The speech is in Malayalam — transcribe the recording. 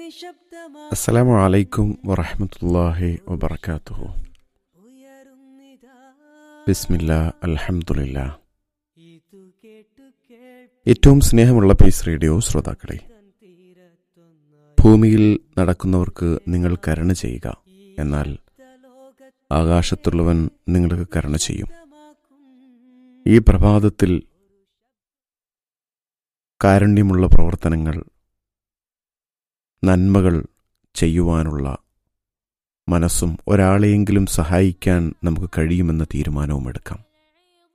നിശബ്ദമാ അസ്സലാമു അലൈക്കും വറഹമത്തല്ലാഹി വബർക്കാത്തുഹു ഉയരുന്നിതാ ബിസ്മില്ല അൽഹംദുലില്ല ഇതു കേട്ടു ഏറ്റവും സ്നേഹമുള്ള പീസ് റേഡിയോ ശ്രോതാക്കളെ കേൾക്കാൻ തീരത്തൊന്നായി ഭൂമിയിൽ നടക്കുന്നവർക്ക് നിങ്ങൾ കരുണ ചെയ്യുക എന്നാൽ ലോകത്തെ ആകാശത്തുള്ളവൻ നിങ്ങൾക്ക് കരുണ ചെയ്യും മാക്കും ഈ പ്രഭാതത്തിൽ കാരുണ്യമുള്ള പ്രവർത്തനങ്ങൾ നന്മകൾ ചെയ്യുവാനുള്ള മനസ്സും ഒരാളെയെങ്കിലും സഹായിക്കാൻ നമുക്ക് കഴിയുമെന്ന തീരുമാനവും എടുക്കാം